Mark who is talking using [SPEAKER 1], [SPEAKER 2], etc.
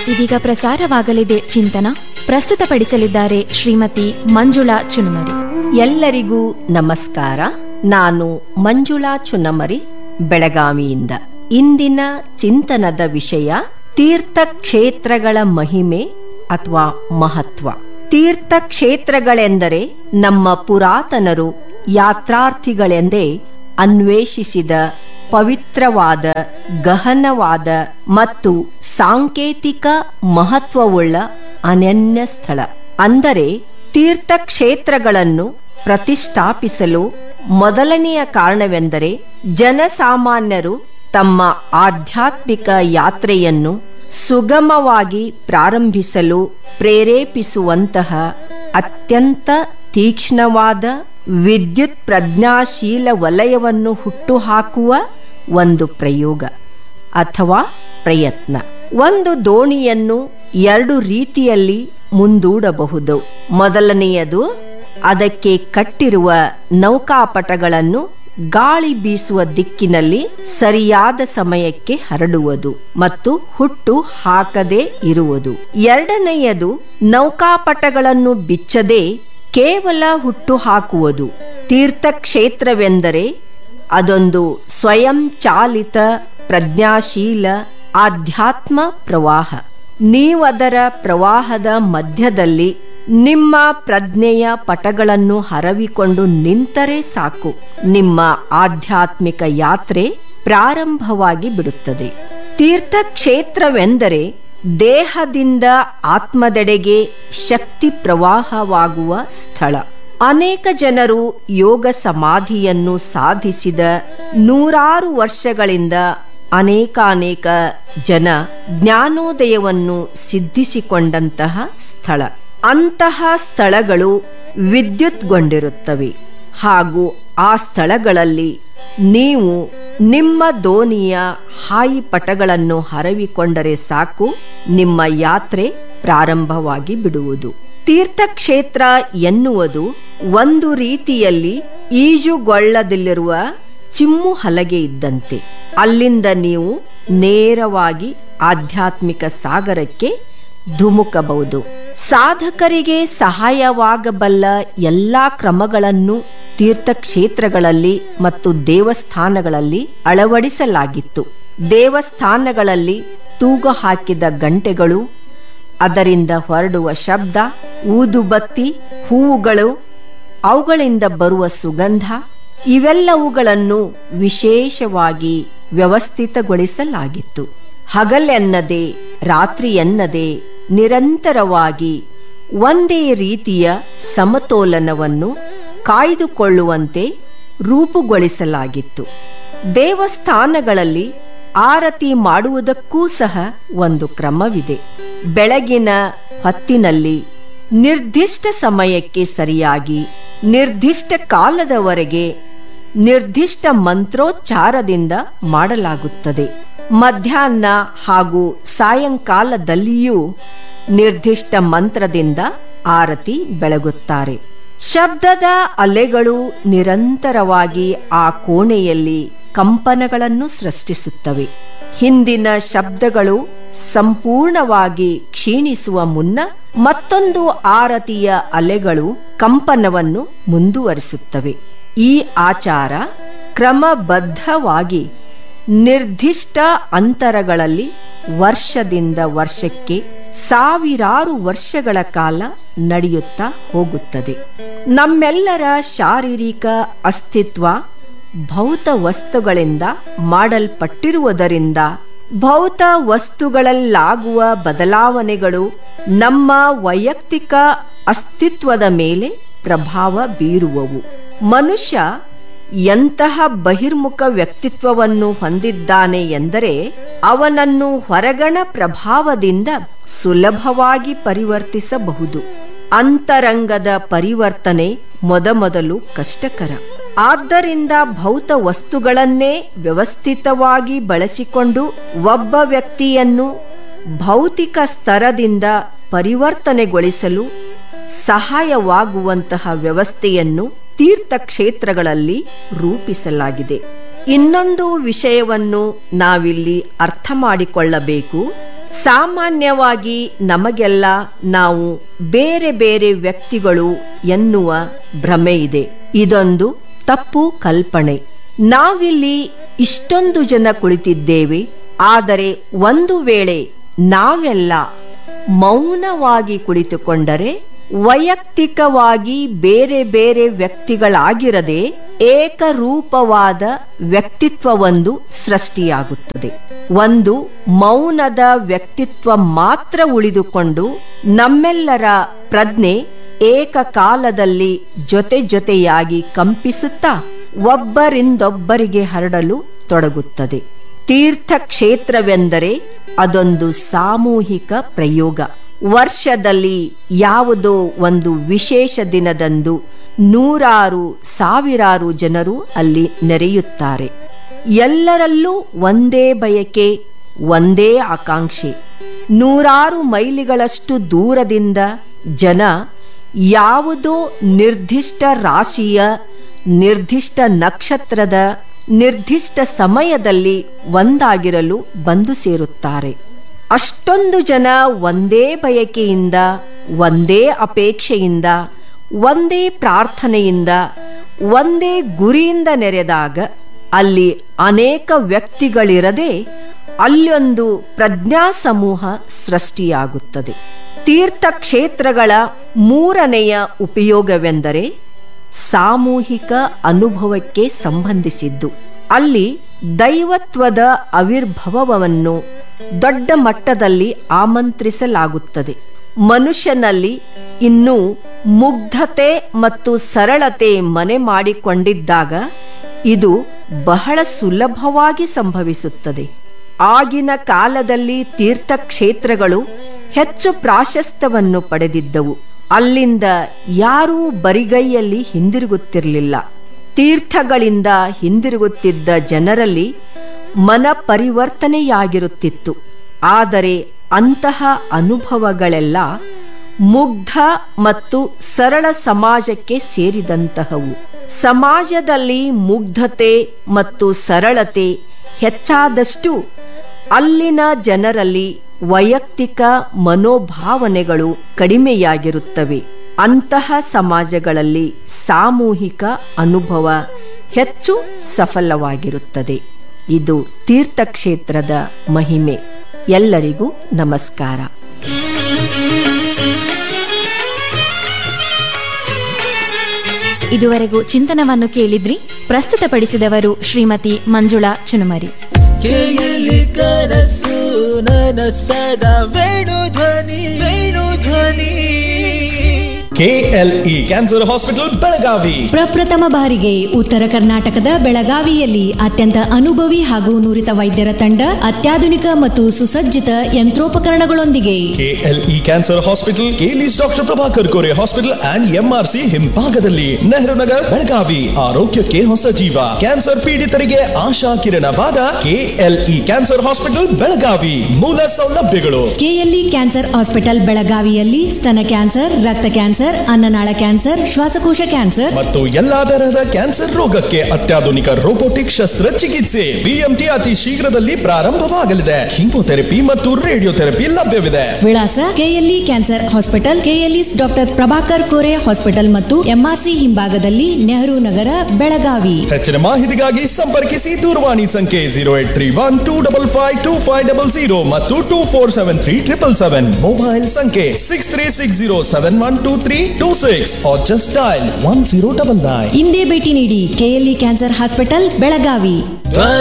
[SPEAKER 1] ಇದೀಗ ಪ್ರಸಾರವಾಗಲಿದೆ ಚಿಂತನ ಪ್ರಸ್ತುತಪಡಿಸಲಿದ್ದಾರೆ ಶ್ರೀಮತಿ ಮಂಜುಳಾ ಚುನುಮರಿ
[SPEAKER 2] ಎಲ್ಲರಿಗೂ ನಮಸ್ಕಾರ ನಾನು ಮಂಜುಳಾ ಚುನಮರಿ ಬೆಳಗಾವಿಯಿಂದ ಇಂದಿನ ಚಿಂತನದ ವಿಷಯ ತೀರ್ಥಕ್ಷೇತ್ರಗಳ ಮಹಿಮೆ ಅಥವಾ ಮಹತ್ವ ತೀರ್ಥಕ್ಷೇತ್ರಗಳೆಂದರೆ ನಮ್ಮ ಪುರಾತನರು ಯಾತ್ರಾರ್ಥಿಗಳೆಂದೇ ಅನ್ವೇಷಿಸಿದ ಪವಿತ್ರವಾದ ಗಹನವಾದ ಮತ್ತು ಸಾಂಕೇತಿಕ ಮಹತ್ವವುಳ್ಳ ಅನನ್ಯ ಸ್ಥಳ ಅಂದರೆ ತೀರ್ಥಕ್ಷೇತ್ರಗಳನ್ನು ಪ್ರತಿಷ್ಠಾಪಿಸಲು ಮೊದಲನೆಯ ಕಾರಣವೆಂದರೆ ಜನಸಾಮಾನ್ಯರು ತಮ್ಮ ಆಧ್ಯಾತ್ಮಿಕ ಯಾತ್ರೆಯನ್ನು ಸುಗಮವಾಗಿ ಪ್ರಾರಂಭಿಸಲು ಪ್ರೇರೇಪಿಸುವಂತಹ ಅತ್ಯಂತ ತೀಕ್ಷ್ಣವಾದ ವಿದ್ಯುತ್ ಪ್ರಜ್ಞಾಶೀಲ ವಲಯವನ್ನು ಹುಟ್ಟುಹಾಕುವ ಒಂದು ಪ್ರಯೋಗ ಅಥವಾ ಪ್ರಯತ್ನ ಒಂದು ದೋಣಿಯನ್ನು ಎರಡು ರೀತಿಯಲ್ಲಿ ಮುಂದೂಡಬಹುದು ಮೊದಲನೆಯದು ಅದಕ್ಕೆ ಕಟ್ಟಿರುವ ನೌಕಾಪಟಗಳನ್ನು ಗಾಳಿ ಬೀಸುವ ದಿಕ್ಕಿನಲ್ಲಿ ಸರಿಯಾದ ಸಮಯಕ್ಕೆ ಹರಡುವುದು ಮತ್ತು ಹುಟ್ಟು ಹಾಕದೇ ಇರುವುದು ಎರಡನೆಯದು ನೌಕಾಪಟಗಳನ್ನು ಬಿಚ್ಚದೆ ಕೇವಲ ಹುಟ್ಟು ಹಾಕುವುದು ತೀರ್ಥಕ್ಷೇತ್ರವೆಂದರೆ ಅದೊಂದು ಸ್ವಯಂ ಚಾಲಿತ ಪ್ರಜ್ಞಾಶೀಲ ಆಧ್ಯಾತ್ಮ ಪ್ರವಾಹ ನೀವದರ ಪ್ರವಾಹದ ಮಧ್ಯದಲ್ಲಿ ನಿಮ್ಮ ಪ್ರಜ್ಞೆಯ ಪಟಗಳನ್ನು ಹರವಿಕೊಂಡು ನಿಂತರೆ ಸಾಕು ನಿಮ್ಮ ಆಧ್ಯಾತ್ಮಿಕ ಯಾತ್ರೆ ಪ್ರಾರಂಭವಾಗಿ ಬಿಡುತ್ತದೆ ತೀರ್ಥಕ್ಷೇತ್ರವೆಂದರೆ ದೇಹದಿಂದ ಆತ್ಮದೆಡೆಗೆ ಶಕ್ತಿ ಪ್ರವಾಹವಾಗುವ ಸ್ಥಳ ಅನೇಕ ಜನರು ಯೋಗ ಸಮಾಧಿಯನ್ನು ಸಾಧಿಸಿದ ನೂರಾರು ವರ್ಷಗಳಿಂದ ಅನೇಕಾನೇಕ ಜನ ಜ್ಞಾನೋದಯವನ್ನು ಸಿದ್ಧಿಸಿಕೊಂಡಂತಹ ಸ್ಥಳ ಅಂತಹ ಸ್ಥಳಗಳು ವಿದ್ಯುತ್ಗೊಂಡಿರುತ್ತವೆ ಹಾಗೂ ಆ ಸ್ಥಳಗಳಲ್ಲಿ ನೀವು ನಿಮ್ಮ ದೋಣಿಯ ಹಾಯಿ ಪಟಗಳನ್ನು ಹರವಿಕೊಂಡರೆ ಸಾಕು ನಿಮ್ಮ ಯಾತ್ರೆ ಪ್ರಾರಂಭವಾಗಿ ಬಿಡುವುದು ತೀರ್ಥಕ್ಷೇತ್ರ ಎನ್ನುವುದು ಒಂದು ರೀತಿಯಲ್ಲಿ ಈಜುಗೊಳ್ಳದಲ್ಲಿರುವ ಚಿಮ್ಮು ಹಲಗೆ ಇದ್ದಂತೆ ಅಲ್ಲಿಂದ ನೀವು ನೇರವಾಗಿ ಆಧ್ಯಾತ್ಮಿಕ ಸಾಗರಕ್ಕೆ ಧುಮುಕಬಹುದು ಸಾಧಕರಿಗೆ ಸಹಾಯವಾಗಬಲ್ಲ ಎಲ್ಲಾ ಕ್ರಮಗಳನ್ನು ತೀರ್ಥಕ್ಷೇತ್ರಗಳಲ್ಲಿ ಮತ್ತು ದೇವಸ್ಥಾನಗಳಲ್ಲಿ ಅಳವಡಿಸಲಾಗಿತ್ತು ದೇವಸ್ಥಾನಗಳಲ್ಲಿ ತೂಗು ಹಾಕಿದ ಗಂಟೆಗಳು ಅದರಿಂದ ಹೊರಡುವ ಶಬ್ದ ಊದುಬತ್ತಿ ಹೂವುಗಳು ಅವುಗಳಿಂದ ಬರುವ ಸುಗಂಧ ಇವೆಲ್ಲವುಗಳನ್ನು ವಿಶೇಷವಾಗಿ ವ್ಯವಸ್ಥಿತಗೊಳಿಸಲಾಗಿತ್ತು ಹಗಲೆನ್ನದೆ ರಾತ್ರಿಯೆನ್ನದೆ ನಿರಂತರವಾಗಿ ಒಂದೇ ರೀತಿಯ ಸಮತೋಲನವನ್ನು ಕಾಯ್ದುಕೊಳ್ಳುವಂತೆ ರೂಪುಗೊಳಿಸಲಾಗಿತ್ತು ದೇವಸ್ಥಾನಗಳಲ್ಲಿ ಆರತಿ ಮಾಡುವುದಕ್ಕೂ ಸಹ ಒಂದು ಕ್ರಮವಿದೆ ಬೆಳಗಿನ ಹೊತ್ತಿನಲ್ಲಿ ನಿರ್ದಿಷ್ಟ ಸಮಯಕ್ಕೆ ಸರಿಯಾಗಿ ನಿರ್ದಿಷ್ಟ ಕಾಲದವರೆಗೆ ನಿರ್ದಿಷ್ಟ ಮಂತ್ರೋಚ್ಚಾರದಿಂದ ಮಾಡಲಾಗುತ್ತದೆ ಮಧ್ಯಾಹ್ನ ಹಾಗೂ ಸಾಯಂಕಾಲದಲ್ಲಿಯೂ ನಿರ್ದಿಷ್ಟ ಮಂತ್ರದಿಂದ ಆರತಿ ಬೆಳಗುತ್ತಾರೆ ಶಬ್ದದ ಅಲೆಗಳು ನಿರಂತರವಾಗಿ ಆ ಕೋಣೆಯಲ್ಲಿ ಕಂಪನಗಳನ್ನು ಸೃಷ್ಟಿಸುತ್ತವೆ ಹಿಂದಿನ ಶಬ್ದಗಳು ಸಂಪೂರ್ಣವಾಗಿ ಕ್ಷೀಣಿಸುವ ಮುನ್ನ ಮತ್ತೊಂದು ಆರತಿಯ ಅಲೆಗಳು ಕಂಪನವನ್ನು ಮುಂದುವರಿಸುತ್ತವೆ ಈ ಆಚಾರ ಕ್ರಮಬದ್ಧವಾಗಿ ನಿರ್ದಿಷ್ಟ ಅಂತರಗಳಲ್ಲಿ ವರ್ಷದಿಂದ ವರ್ಷಕ್ಕೆ ಸಾವಿರಾರು ವರ್ಷಗಳ ಕಾಲ ನಡೆಯುತ್ತಾ ಹೋಗುತ್ತದೆ ನಮ್ಮೆಲ್ಲರ ಶಾರೀರಿಕ ಅಸ್ತಿತ್ವ ಭೌತ ವಸ್ತುಗಳಿಂದ ಮಾಡಲ್ಪಟ್ಟಿರುವುದರಿಂದ ಭೌತ ವಸ್ತುಗಳಲ್ಲಾಗುವ ಬದಲಾವಣೆಗಳು ನಮ್ಮ ವೈಯಕ್ತಿಕ ಅಸ್ತಿತ್ವದ ಮೇಲೆ ಪ್ರಭಾವ ಬೀರುವವು ಮನುಷ್ಯ ಎಂತಹ ಬಹಿರ್ಮುಖ ವ್ಯಕ್ತಿತ್ವವನ್ನು ಹೊಂದಿದ್ದಾನೆ ಎಂದರೆ ಅವನನ್ನು ಹೊರಗಣ ಪ್ರಭಾವದಿಂದ ಸುಲಭವಾಗಿ ಪರಿವರ್ತಿಸಬಹುದು ಅಂತರಂಗದ ಪರಿವರ್ತನೆ ಮೊದಮೊದಲು ಕಷ್ಟಕರ ಆದ್ದರಿಂದ ಭೌತ ವಸ್ತುಗಳನ್ನೇ ವ್ಯವಸ್ಥಿತವಾಗಿ ಬಳಸಿಕೊಂಡು ಒಬ್ಬ ವ್ಯಕ್ತಿಯನ್ನು ಭೌತಿಕ ಸ್ತರದಿಂದ ಪರಿವರ್ತನೆಗೊಳಿಸಲು ಸಹಾಯವಾಗುವಂತಹ ವ್ಯವಸ್ಥೆಯನ್ನು ತೀರ್ಥಕ್ಷೇತ್ರಗಳಲ್ಲಿ ರೂಪಿಸಲಾಗಿದೆ ಇನ್ನೊಂದು ವಿಷಯವನ್ನು ನಾವಿಲ್ಲಿ ಅರ್ಥ ಮಾಡಿಕೊಳ್ಳಬೇಕು ಸಾಮಾನ್ಯವಾಗಿ ನಮಗೆಲ್ಲ ನಾವು ಬೇರೆ ಬೇರೆ ವ್ಯಕ್ತಿಗಳು ಎನ್ನುವ ಭ್ರಮೆ ಇದೆ ಇದೊಂದು ತಪ್ಪು ಕಲ್ಪನೆ ನಾವಿಲ್ಲಿ ಇಷ್ಟೊಂದು ಜನ ಕುಳಿತಿದ್ದೇವೆ ಆದರೆ ಒಂದು ವೇಳೆ ನಾವೆಲ್ಲ ಮೌನವಾಗಿ ಕುಳಿತುಕೊಂಡರೆ ವೈಯಕ್ತಿಕವಾಗಿ ಬೇರೆ ಬೇರೆ ವ್ಯಕ್ತಿಗಳಾಗಿರದೆ ಏಕರೂಪವಾದ ವ್ಯಕ್ತಿತ್ವವೊಂದು ಸೃಷ್ಟಿಯಾಗುತ್ತದೆ ಒಂದು ಮೌನದ ವ್ಯಕ್ತಿತ್ವ ಮಾತ್ರ ಉಳಿದುಕೊಂಡು ನಮ್ಮೆಲ್ಲರ ಪ್ರಜ್ಞೆ ಏಕಕಾಲದಲ್ಲಿ ಜೊತೆ ಜೊತೆಯಾಗಿ ಕಂಪಿಸುತ್ತಾ ಒಬ್ಬರಿಂದೊಬ್ಬರಿಗೆ ಹರಡಲು ತೊಡಗುತ್ತದೆ ತೀರ್ಥಕ್ಷೇತ್ರವೆಂದರೆ ಅದೊಂದು ಸಾಮೂಹಿಕ ಪ್ರಯೋಗ ವರ್ಷದಲ್ಲಿ ಯಾವುದೋ ಒಂದು ವಿಶೇಷ ದಿನದಂದು ನೂರಾರು ಸಾವಿರಾರು ಜನರು ಅಲ್ಲಿ ನೆರೆಯುತ್ತಾರೆ ಎಲ್ಲರಲ್ಲೂ ಒಂದೇ ಬಯಕೆ ಒಂದೇ ಆಕಾಂಕ್ಷೆ ನೂರಾರು ಮೈಲಿಗಳಷ್ಟು ದೂರದಿಂದ ಜನ ಯಾವುದೋ ನಿರ್ದಿಷ್ಟ ರಾಶಿಯ ನಿರ್ದಿಷ್ಟ ನಕ್ಷತ್ರದ ನಿರ್ದಿಷ್ಟ ಸಮಯದಲ್ಲಿ ಒಂದಾಗಿರಲು ಬಂದು ಸೇರುತ್ತಾರೆ ಅಷ್ಟೊಂದು ಜನ ಒಂದೇ ಬಯಕೆಯಿಂದ ಒಂದೇ ಅಪೇಕ್ಷೆಯಿಂದ ಒಂದೇ ಪ್ರಾರ್ಥನೆಯಿಂದ ಒಂದೇ ಗುರಿಯಿಂದ ನೆರೆದಾಗ ಅಲ್ಲಿ ಅನೇಕ ವ್ಯಕ್ತಿಗಳಿರದೆ ಅಲ್ಲೊಂದು ಪ್ರಜ್ಞಾ ಸಮೂಹ ಸೃಷ್ಟಿಯಾಗುತ್ತದೆ ತೀರ್ಥಕ್ಷೇತ್ರಗಳ ಮೂರನೆಯ ಉಪಯೋಗವೆಂದರೆ ಸಾಮೂಹಿಕ ಅನುಭವಕ್ಕೆ ಸಂಬಂಧಿಸಿದ್ದು ಅಲ್ಲಿ ದೈವತ್ವದ ಆವಿರ್ಭವವನ್ನು ದೊಡ್ಡ ಮಟ್ಟದಲ್ಲಿ ಆಮಂತ್ರಿಸಲಾಗುತ್ತದೆ ಮನುಷ್ಯನಲ್ಲಿ ಇನ್ನೂ ಮುಗ್ಧತೆ ಮತ್ತು ಸರಳತೆ ಮನೆ ಮಾಡಿಕೊಂಡಿದ್ದಾಗ ಇದು ಬಹಳ ಸುಲಭವಾಗಿ ಸಂಭವಿಸುತ್ತದೆ ಆಗಿನ ಕಾಲದಲ್ಲಿ ತೀರ್ಥಕ್ಷೇತ್ರಗಳು ಹೆಚ್ಚು ಪ್ರಾಶಸ್ತ್ಯವನ್ನು ಪಡೆದಿದ್ದವು ಅಲ್ಲಿಂದ ಯಾರೂ ಬರಿಗೈಯಲ್ಲಿ ಹಿಂದಿರುಗುತ್ತಿರಲಿಲ್ಲ ತೀರ್ಥಗಳಿಂದ ಹಿಂದಿರುಗುತ್ತಿದ್ದ ಜನರಲ್ಲಿ ಮನ ಪರಿವರ್ತನೆಯಾಗಿರುತ್ತಿತ್ತು ಆದರೆ ಅಂತಹ ಅನುಭವಗಳೆಲ್ಲ ಮುಗ್ಧ ಮತ್ತು ಸರಳ ಸಮಾಜಕ್ಕೆ ಸೇರಿದಂತಹವು ಸಮಾಜದಲ್ಲಿ ಮುಗ್ಧತೆ ಮತ್ತು ಸರಳತೆ ಹೆಚ್ಚಾದಷ್ಟು ಅಲ್ಲಿನ ಜನರಲ್ಲಿ ವೈಯಕ್ತಿಕ ಮನೋಭಾವನೆಗಳು ಕಡಿಮೆಯಾಗಿರುತ್ತವೆ ಅಂತಹ ಸಮಾಜಗಳಲ್ಲಿ ಸಾಮೂಹಿಕ ಅನುಭವ ಹೆಚ್ಚು ಸಫಲವಾಗಿರುತ್ತದೆ ಇದು ತೀರ್ಥಕ್ಷೇತ್ರದ ಮಹಿಮೆ ಎಲ್ಲರಿಗೂ ನಮಸ್ಕಾರ
[SPEAKER 1] ಇದುವರೆಗೂ ಚಿಂತನವನ್ನು ಕೇಳಿದ್ರಿ ಪ್ರಸ್ತುತಪಡಿಸಿದವರು ಶ್ರೀಮತಿ ಮಂಜುಳಾ ಚುನುಮರಿ
[SPEAKER 3] ಕೇಯಲಿ ಕನಸು ನನಸದ ವೇಣು ಧ್ವನಿ ವೇಣು ಧ್ವನಿ
[SPEAKER 4] ಕೆಎಲ್ಇ ಕ್ಯಾನ್ಸರ್ ಹಾಸ್ಪಿಟಲ್ ಬೆಳಗಾವಿ
[SPEAKER 5] ಪ್ರಪ್ರಥಮ ಬಾರಿಗೆ ಉತ್ತರ ಕರ್ನಾಟಕದ ಬೆಳಗಾವಿಯಲ್ಲಿ ಅತ್ಯಂತ ಅನುಭವಿ ಹಾಗೂ ನುರಿತ ವೈದ್ಯರ ತಂಡ ಅತ್ಯಾಧುನಿಕ ಮತ್ತು ಸುಸಜ್ಜಿತ ಯಂತ್ರೋಪಕರಣಗಳೊಂದಿಗೆ
[SPEAKER 4] KLE cancer hospital KLE's doctor Prabhakar Kore hospital and MRC ಹಿಂಭಾಗದಲ್ಲಿ ನೆಹರು ನಗರ್ ಬೆಳಗಾವಿ ಆರೋಗ್ಯಕ್ಕೆ ಹೊಸ ಜೀವ ಕ್ಯಾನ್ಸರ್ ಪೀಡಿತರಿಗೆ ಆಶಾ ಕಿರಣವಾದ ಕೆಎಲ್ಇ ಕ್ಯಾನ್ಸರ್ ಹಾಸ್ಪಿಟಲ್ ಬೆಳಗಾವಿ ಮೂಲ ಸೌಲಭ್ಯಗಳು
[SPEAKER 5] ಕೆಎಲ್ಇ ಕ್ಯಾನ್ಸರ್ ಹಾಸ್ಪಿಟಲ್ ಬೆಳಗಾವಿಯಲ್ಲಿ ಸ್ತನ ಕ್ಯಾನ್ಸರ್ ರಕ್ತ ಕ್ಯಾನ್ಸರ್ ಅನ್ನನಾಳ ಕ್ಯಾನ್ಸರ್ ಶ್ವಾಸಕೋಶ ಕ್ಯಾನ್ಸರ್
[SPEAKER 4] ಮತ್ತು ಎಲ್ಲಾ ತರಹದ ಕ್ಯಾನ್ಸರ್ ರೋಗಕ್ಕೆ ಅತ್ಯಾಧುನಿಕ ರೋಬೋಟಿಕ್ ಶಸ್ತ್ರಚಿಕಿತ್ಸೆ ಬಿಎಂಟಿ ಅತಿ ಶೀಘ್ರದಲ್ಲಿ ಪ್ರಾರಂಭವಾಗಲಿದೆ ಕೀಮೋಥೆರಪಿ ಮತ್ತು ರೇಡಿಯೋಥೆರಪಿ ಲಭ್ಯವಿದೆ
[SPEAKER 5] ವಿಳಾಸ KLE cancer hospital KLE's doctor Prabhakar Kore hospital ಮತ್ತು ಎಂಆರ್ಸಿ ಹಿಂಭಾಗದಲ್ಲಿ ನೆಹರು ನಗರ ಬೆಳಗಾವಿ
[SPEAKER 4] ಹೆಚ್ಚಿನ ಮಾಹಿತಿಗಾಗಿ ಸಂಪರ್ಕಿಸಿ ದೂರವಾಣಿ ಸಂಖ್ಯೆ zero eight three one two double five two five double zero ಮತ್ತು two four seven three triple seven mobile ಸಂಖ್ಯೆ six three six zero seven one two three two six just dial one zero double nine
[SPEAKER 5] ಇಂದೇ ಭೇಟಿ ನೀಡಿ KLE cancer hospital Belagavi